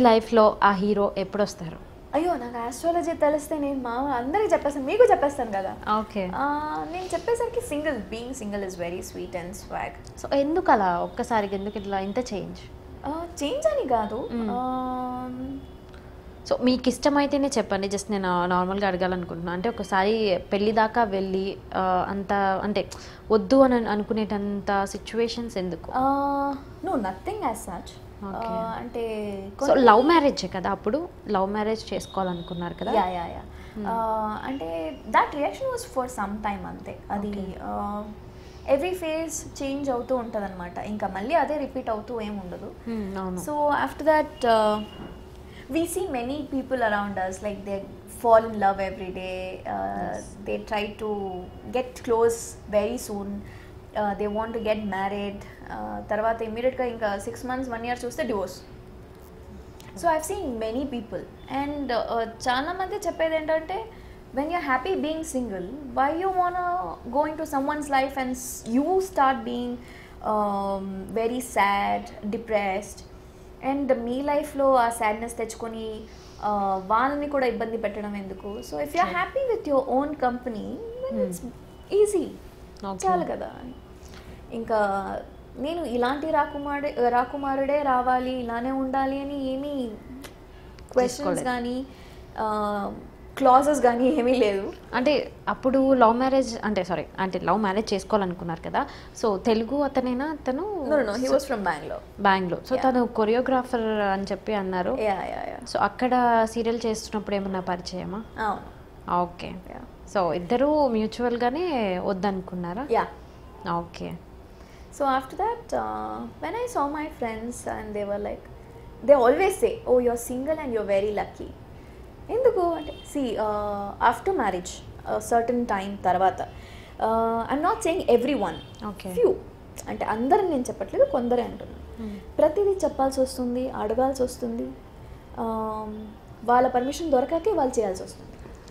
లైఫ్లో ఆ హీరో ఎప్పుడు వస్తారు అయ్యో నాకు ఆస్ట్రాలజీ తెలిస్తే నేను మా అందరికీ చెప్పేస్తాను మీకు చెప్పేస్తాను కదా ఓకే ఆ, నేను చెప్పేసరికి single being single is very sweet and swag so ఎందుకు అలా ఒక్కసారికి ఎందుకు ఇట్లా ఇంత చేంజ్ చేంజ్ అని కాదు సో మీకు ఇష్టమైతేనే చెప్పండి జస్ట్ నేను నార్మల్గా అడగాలనుకుంటున్నాను అంటే ఒకసారి పెళ్లి దాకా వెళ్ళి ఆ, అంత అంటే వద్దు అని అనుకునేటంత సిచ్యువేషన్స్ ఎందుకు no nothing as such Okay. అంటే సో లవ్ మ్యారేజ్ కదా అప్పుడు లవ్ మ్యారేజ్ చేసుకోవాలనుకున్నారు కదా యా యా యా అంటే that reaction was for some time అంతే అది ఎవ్రీ ఫేజ్ చేంజ్ అవుతూ ఉంటుంది అనమాట ఇంకా మళ్ళీ అదే రిపీట్ అవుతూ ఏం ఉండదు Hmm, అవును so after that we see many people around us like they fall in love every day they try to get close very soon they want to get married తర్వాత ఇమీడియట్గా ఇంకా సిక్స్ మంత్స్ వన్ ఇయర్ చూస్తే divorce so I've seen many people and చాలా మంది చెప్పేది ఏంటంటే when you're happy being single why you want going to someone's life and you start being very sad depressed and మీ లైఫ్లో ఆ sadness తెచ్చుకొని uh, వాళ్ళని కూడా ఇబ్బంది పెట్టడం ఎందుకు so if you're happy with your own company it's easy Okay. చాలు కదా ఇంకా నేను ఇలాంటి రాకుమారుడే రాకుమారుడే రావాలి ఇలానే ఉండాలి అని ఏమీ క్వశ్చన్స్ తీసుకోలేదు. కానీ క్లాజెస్ కానీ ఏమీ లేదు అంటే అప్పుడు లవ్ మ్యారేజ్ అంటే సారీ అంటే లవ్ మ్యారేజ్ చేసుకోవాలనుకున్నారు కదా సో తెలుగు అతనేనా తను no no he was from Bengaluru Bengaluru so తను కొరియోగ్రాఫర్ అని చెప్పి అన్నారు యా యా యా సో అక్కడ సీరియల్ చేస్తున్నప్పుడు ఏమన్నా పరిచయమా అవును ఓకే Yeah. సో ఇద్దరు మ్యూచువల్గానే వద్దనుకున్నారా yeah okay So after that, uh, when I saw my friends and they were like, they always say, "Oh, you're single and you're very lucky." ఎందుకు అంటే see after marriage certain time తర్వాత I'm not saying everyone Okay. Few అంటే అందరని నేను చెప్పట్లేదు కొందరే అంటున్నాను ప్రతిదీ చెప్పాల్సి వస్తుంది అడగాల్సి వస్తుంది um, వాళ్ళ పర్మిషన్ దొరకాకే వాళ్ళు చేయాల్సి వస్తుంది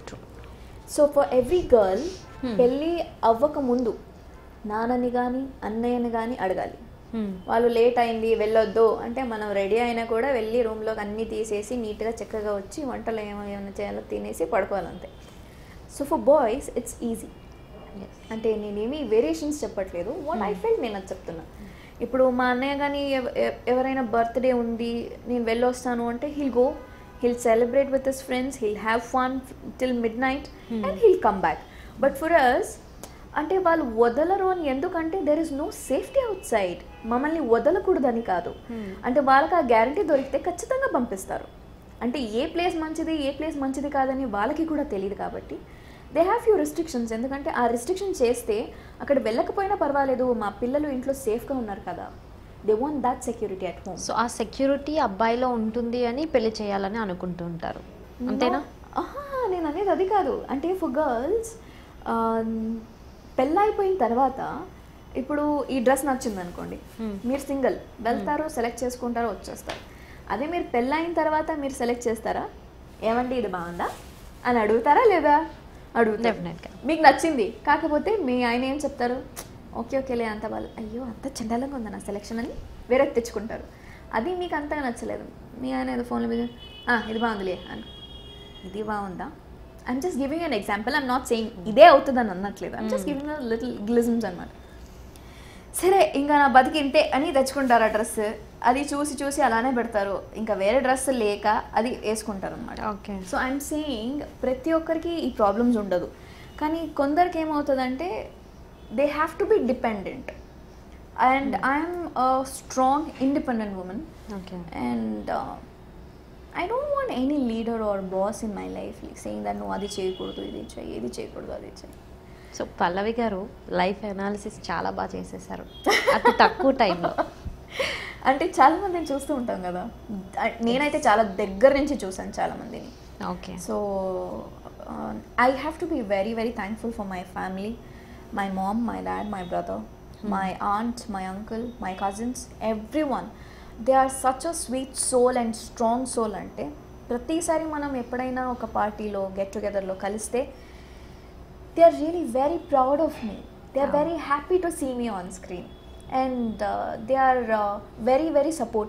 సో ఫర్ ఎవ్రీ గర్ల్ పెళ్ళి అవ్వక ముందు నాన్నని కానీ అన్నయ్యని కానీ అడగాలి వాళ్ళు లేట్ అయింది వెళ్ళొద్దు అంటే మనం రెడీ అయినా కూడా వెళ్ళి రూమ్లోకి అన్నీ తీసేసి నీట్గా చక్కగా వచ్చి వంటలు ఏమైనా చేయాలో తినేసి పడుకోవాలంతే so for boys it's easy అంటే నేనేమి వేరియేషన్స్ చెప్పట్లేదు వాట్ ఐ ఫెల్ట్ నేను అది చెప్తున్నా ఇప్పుడు మా అన్నయ్య కానీ ఎవ- ఎ- ఎవరైనా బర్త్డే ఉంది నేను వెళ్ళొస్తాను అంటే he'll go he'll celebrate with his friends he'll have fun till midnight and he'll come back but for us అంటే వాళ్ళు వదలరు అని ఎందుకంటే there is no safety outside మమ్మల్ని వదలకూడదని కాదు అంటే వాళ్ళకి ఆ గ్యారంటీ దొరికితే ఖచ్చితంగా పంపిస్తారు అంటే ఏ ప్లేస్ మంచిది ఏ ప్లేస్ మంచిది కాదని వాళ్ళకి కూడా తెలియదు కాబట్టి దే హ్యావ్ ఫ్యూ రిస్ట్రిక్షన్స్ ఎందుకంటే ఆ రిస్ట్రిక్షన్ చేస్తే అక్కడ వెళ్ళకపోయినా పర్వాలేదు మా పిల్లలు ఇంట్లో సేఫ్గా ఉన్నారు కదా they want that security at home so ఆ సెక్యూరిటీ అబ్బాయిలో ఉంటుంది అని పెళ్లి చేయాలని అనుకుంటూ ఉంటారు అంతేనా ఆహా, నేను అనేది అది కాదు అంటే ఫర్ గర్ల్స్ పెళ్ళైపోయిన తర్వాత ఇప్పుడు ఈ డ్రెస్ నచ్చింది అనుకోండి మీరు సింగిల్ వెళ్తారు సెలెక్ట్ చేసుకుంటారు వచ్చేస్తారు అదే మీరు పెళ్ళైన తర్వాత మీరు సెలెక్ట్ చేస్తారా ఏమండి ఇది బాగుందా అని అడుగుతారా లేదా అడుగుతారు Definitely. మీకు నచ్చింది కాకపోతే మీ ఆయన ఏం చెప్తారు ఓకే ఓకేలే అంత వాళ్ళు అయ్యో అంత చండాలంగా ఉందా నా సెలెక్షన్ అని వేరే తెచ్చుకుంటారు అది మీకు అంతగా నచ్చలేదు మీ ఆయన ఏదో ఫోన్లో మీద "ఆ, ఇది బాగుందిలే అని ఇది బాగుందా I'm just giving an example I'm not saying ఇదే అవుతుందని అనట్లేదు I'm just giving little glimpses అనమాట సరే ఇంకా నా బతికి ఇంతే అని తెచ్చుకుంటారు ఆ డ్రెస్ అది చూసి చూసి అలానే పెడతారు ఇంకా వేరే డ్రెస్ లేక అది వేసుకుంటారు అనమాట ఓకే సో ఐఎమ్ సేయింగ్ ప్రతి ఒక్కరికి ఈ ప్రాబ్లమ్స్ ఉండదు కానీ కొందరికి ఏమవుతుందంటే they have to be dependent and I'm strong independent women okay and I don't want any leader or boss in my life saying that నువ్వు అది చేయకూడదు ఇది చేయి ఇది చేయకూడదు అది చేయి సో పల్లవి గారు లైఫ్ అనాలిసిస్ చాలా బాగా చేసేసారు అతి తక్కువ టైంలో అంటే చాలా మందిని చూస్తూ ఉంటాం కదా నేనైతే చాలా దగ్గర నుంచి చూసాను చాలా మందిని okay So uh, I have to be very, very thankful for my family, my mom, my dad, my brother, my aunt, my uncle, my cousins, everyone. They are such a sweet soul and strong soul అంటే ప్రతిసారి మనం ఎప్పుడైనా ఒక పార్టీలో గెట్ టుగెదర్లో కలిస్తే they are really very proud of me they are very happy to see me on screen and they are very very supportive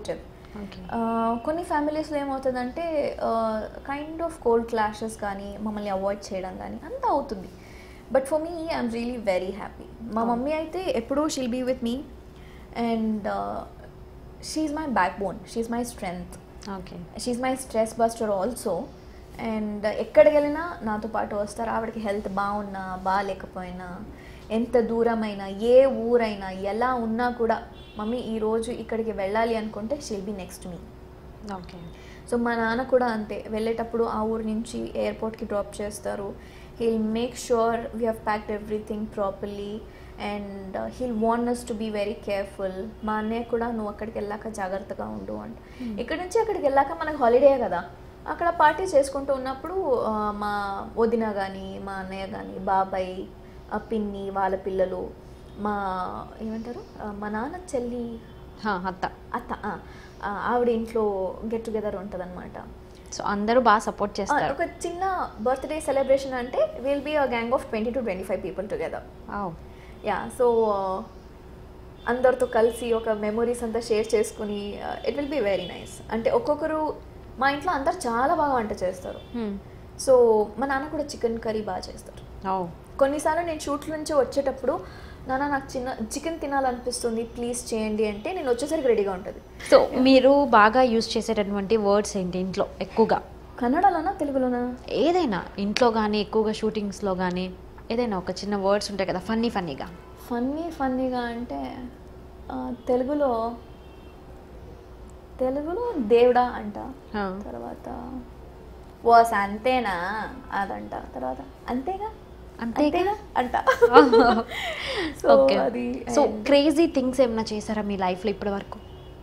okay ఆ, కొన్ని ఫ్యామిలీస్లో ఏమవుతుందంటే కైండ్ ఆఫ్ కోల్డ్ క్లాషెస్ కానీ మమ్మల్ని అవాయిడ్ చేయడం కానీ అంతా అవుతుంది but for me I'm really very happy మా మమ్మీ అయితే ఎప్పుడూ she'll be with me and she's my backbone she's my strength okay she's my stress buster also and ఎక్కడికి వెళ్ళినా నాతో పాటు వస్తారు ఆవిడకి హెల్త్ బాగున్నా బాగాలేకపోయినా ఎంత దూరమైనా ఏ ఊరైనా ఎలా ఉన్నా కూడా మమ్మీ ఈరోజు ఇక్కడికి వెళ్ళాలి అనుకుంటే she'll be next me okay so మా నాన్న కూడా అంతే వెళ్ళేటప్పుడు ఆ ఊరు నుంచి ఎయిర్పోర్ట్కి డ్రాప్ చేస్తారు he'll make sure we have packed everything properly and he'll want us to be very careful మా అన్నయ్య కూడా నువ్వు అక్కడికి వెళ్ళాక జాగ్రత్తగా ఉండు అంట ఇక్కడి నుంచి అక్కడికి వెళ్ళాక మనకు హాలిడే కదా అక్కడ పార్టీ చేసుకుంటూ ఉన్నప్పుడు ఆ, మా వదిన కానీ మా అన్నయ్య కానీ బాబాయ్ ఆ పిన్ని వాళ్ళ పిల్లలు మా ఏమంటారు ఆ, మా నాన్న చెల్లి హా, అత్త అత్త ఆ, ఆ, ఆవిడ ఇంట్లో గెట్ టుగెదర్ ఉంటుంది అనమాట సో అందరూ బాగా సపోర్ట్ చేస్తారు ఒక చిన్న బర్త్డే సెలబ్రేషన్ అంటే will be a gang of twenty to twenty five people together wow. Yeah so అందరితో కలిసి ఒక మెమొరీస్ అంతా షేర్ చేసుకుని it will be very nice అంటే ఒక్కొక్కరు మా ఇంట్లో అందరు చాలా బాగా వంట చేస్తారు హ్మ్. సో మా నాన్న కూడా చికెన్ కర్రీ బాగా చేస్తారు ఓ కొన్నిసార్లు నేను షూట్ల నుంచి వచ్చేటప్పుడు నాన్న నాకు చిన్న చికెన్ తినాలనిపిస్తుంది ప్లీజ్ చేయండి అంటే నేను వచ్చేసరికి రెడీగా ఉంటుంది సో మీరు బాగా యూజ్ చేసేటటువంటి వర్డ్స్ ఏంటి ఇంట్లో ఎక్కువగా కన్నడలోనా తెలుగులోనా ఏదైనా ఇంట్లో కానీ ఎక్కువగా షూటింగ్స్లో కానీ ఏదైనా ఒక చిన్న వర్డ్స్ ఉంటాయి కదా ఫన్నీ ఫన్నీగా ఫన్నీ ఫన్నీగా అంటే ఆ, తెలుగులో తెలుగులో దేవుడా అంట తర్వాత వాస్ అంతేనా అదంట తర్వాత అంతేగా అంతేగా? అంట సో ఓకే అది సో క్రేజీ థింగ్స్ ఏమైనా చేశారా మీ లైఫ్లో ఇప్పటి వరకు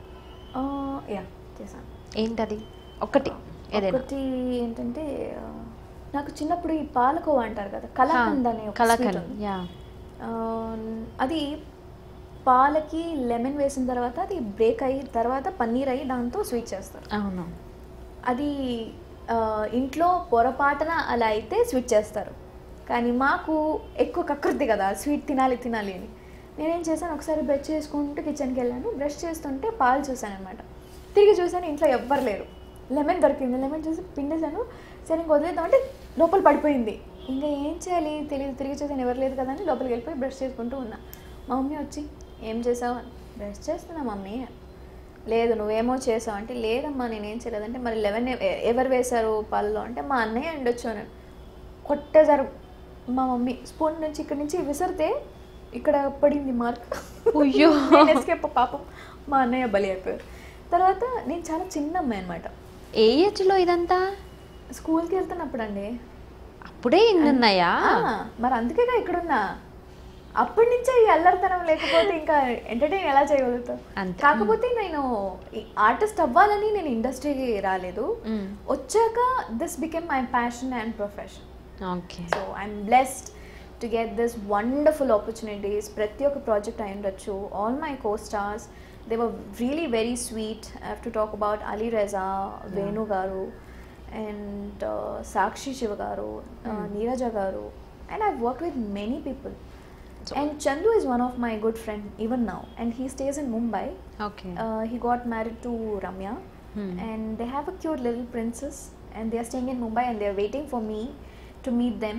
యా చేశాను ఏంటది ఒకటి ఏదైనా ఒకటి ఏంటంటే ఆ, నాకు చిన్నప్పుడు ఈ పాలకోవా అంటారు కదా కలాకండ్ అనే ఒక sweet కలాకండ్ ఉంది. యా ఆ, అది పాలకి లెమన్ వేసిన తర్వాత అది బ్రేక్ అయ్యి తర్వాత పన్నీర్ అయ్యి దాంతో స్వీట్ చేస్తారు అవును అది ఆ, ఇంట్లో పొరపాటున అలా అయితే స్వీట్ చేస్తారు కానీ మాకు ఎక్కువ కకృతి కదా స్వీట్ తినాలి తినాలి అని నేనేం చేశాను ఒకసారి బ్రష్ చేసుకుంటూ కిచెన్కి వెళ్ళాను బ్రష్ చేస్తుంటే పాలు చూశాను అనమాట తిరిగి చూశాను ఇంట్లో ఎవ్వరు లేరు లెమన్ దొరికింది లెమన్ చూసి పిండేశాను సరే ఇంక వదిలేద్దాం అంటే లోపల పడిపోయింది ఇంకా ఏం చేయాలి తెలియదు తిరిగి చూసాను ఎవరు లేదు కదా అని లోపలికి వెళ్ళిపోయి బ్రష్ చేసుకుంటూ ఉన్నా మా మమ్మీ వచ్చి ఏం చేసావు అని బ్రష్ చేస్తున్నా మమ్మీ లేదు నువ్వేమో చేసావు అంటే లేదమ్మా నేనేం చేయలేదంటే మరి లెవెన్ ఎవరు వేశారు పాలలో అంటే మా అన్నయ్య ఉండొచ్చు అని కొట్టేశారు మా మమ్మీ స్పూన్ నుంచి ఇక్కడి నుంచి విసిరితే ఇక్కడ పడింది మార్క్ అయ్యో. నేను escape పాపం మా అన్నయ్య బలి అయిపోయారు తర్వాత నేను చాలా చిన్న అమ్మాయి అనమాట ఏ ఏజ్లో ఇదంతా స్కూల్కి వెళ్తున్నప్పుడు అండి అప్పుడే ఇన్ని ఉన్నాయా ఆ, మరి అందుకేగా ఇక్కడున్నా అప్పటి నుంచే ఈ అల్లరితనం లేకపోతే ఇంకా ఎంటర్టైన్ ఎలా చేయగలుగుతా అంతే. కాకపోతే నేను ఆర్టిస్ట్ అవ్వాలని నేను ఇండస్ట్రీకి రాలేదు మ్మ్. వచ్చాక this became my passion and profession okay so I'm blessed to get this wonderful opportunities ప్రతి ఒక్క ప్రాజెక్ట్ అయి ఉండొచ్చు all my co stars they were really very sweet have to talk about Ali Reza Venu garu and Sakshi Shiva garu Neeraja garu and I work with many people So- and Chandu is one of my good friend even now and he stays in Mumbai okay uh, he got married to Ramya, Hmm. and they have a cute little princess, and they are staying in Mumbai, and they are waiting for me to meet them.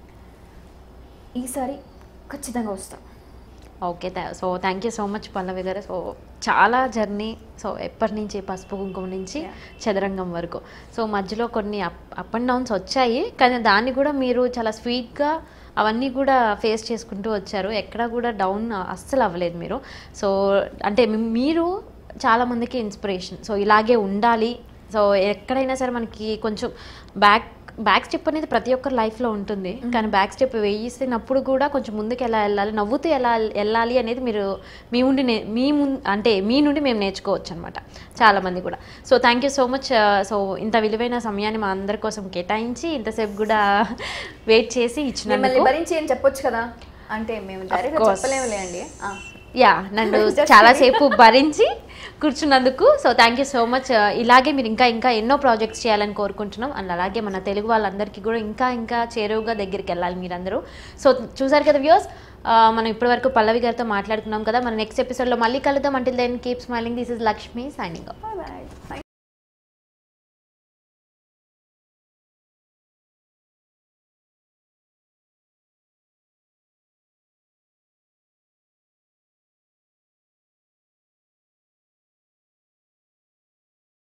ఈసారి ఖచ్చితంగా వస్తాం okay so thank you so much Pallavi garu so చాలా journey so ఎప్పటి నుంచి పసుపు కుంకుమ నుంచి Yeah. చదరంగం వరకు సో మధ్యలో కొన్ని అప్ అప్ అండ్ డౌన్స్ వచ్చాయి కానీ దాన్ని కూడా మీరు చాలా స్వీట్గా అవన్నీ కూడా ఫేస్ చేసుకుంటూ వచ్చారు ఎక్కడ కూడా డౌన్ అస్సలు అవ్వలేదు మీరు సో అంటే మీ- మీరు చాలామందికి ఇన్స్పిరేషన్ సో ఇలాగే ఉండాలి సో ఎక్కడైనా సరే మనకి కొంచెం బ్యాక్ బ్యాక్ స్టెప్ అనేది ప్రతి ఒక్కరి లైఫ్లో ఉంటుంది కానీ బ్యాక్ స్టెప్ వేసినప్పుడు కూడా కొంచెం ముందుకు ఎలా వెళ్ళాలి నవ్వుతూ ఎలా వెళ్ళాలి అనేది మీరు మీ ఉండి నే- మీ ముందు అంటే మీ నుండి మేము నేర్చుకోవచ్చు అనమాట చాలామంది కూడా so thank you so much so ఇంత విలువైన సమయాన్ని మా అందరి కోసం కేటాయించి ఇంతసేపు కూడా వెయిట్ చేసి మిమ్మల్ని ఇచ్చినందుకు భరించి ఏం చెప్పొచ్చు కదా అంటే మేము డైరెక్ట్ course. చెప్పలేములే అండి ఆ. యా నన్ను Just చాలాసేపు భరించి కూర్చున్నందుకు so thank you so much ఇలాగే మీరు ఇంకా ఇంకా ఎన్నో ప్రాజెక్ట్స్ చేయాలని కోరుకుంటున్నాం అండ్ అలాగే మన తెలుగు వాళ్ళందరికీ కూడా ఇంకా ఇంకా చేరువుగా దగ్గరికి వెళ్ళాలి మీరందరూ సో చూసారు కదా వ్యూస్ మనం ఇప్పటివరకు పల్లవి గారితో మాట్లాడుకున్నాం కదా మన నెక్స్ట్ ఎపిసోడ్లో మళ్ళీ కలుద్దాం until then keep smiling this is Lakshmi signing bye bye